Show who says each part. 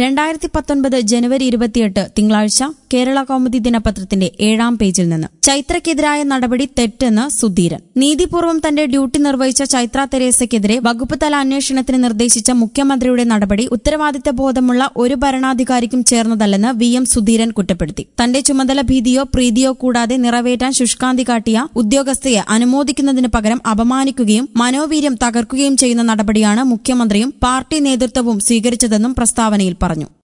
Speaker 1: രണ്ടായിരത്തി പത്തൊൻപത് ജനുവരി ഇരുപത്തിയെട്ട് തിങ്കളാഴ്ച കേരള കൗമുദി ദിനപത്രത്തിന്റെ ഏഴാം പേജിൽ നിന്ന് ചൈത്രയ്ക്കെതിരായ നടപടി തെറ്റെന്ന് സുധീരൻ നീതിപൂർവ്വം തന്റെ ഡ്യൂട്ടി നിർവഹിച്ച ചൈത്ര തെരേസയ്ക്കെതിരെ വകുപ്പ് തല അന്വേഷണത്തിന് നിർദ്ദേശിച്ച മുഖ്യമന്ത്രിയുടെ നടപടി ഉത്തരവാദിത്ത ബോധമുള്ള ഒരു ഭരണാധികാരിക്കും ചേർന്നതല്ലെന്ന് വി എം സുധീരൻ കുറ്റപ്പെടുത്തി തന്റെ ചുമതല ഭീതിയോ പ്രീതിയോ കൂടാതെ നിറവേറ്റാൻ ശുഷ്കാന്തി കാട്ടിയ ഉദ്യോഗസ്ഥയെ അനുമോദിക്കുന്നതിന് പകരം അപമാനിക്കുകയും മനോവീര്യം തകർക്കുകയും ചെയ്യുന്ന നടപടിയാണ് മുഖ്യമന്ത്രിയും പാർട്ടി നേതൃത്വവും സ്വീകരിച്ചതെന്നും പ്രസ്താവനയിൽ പറഞ്ഞു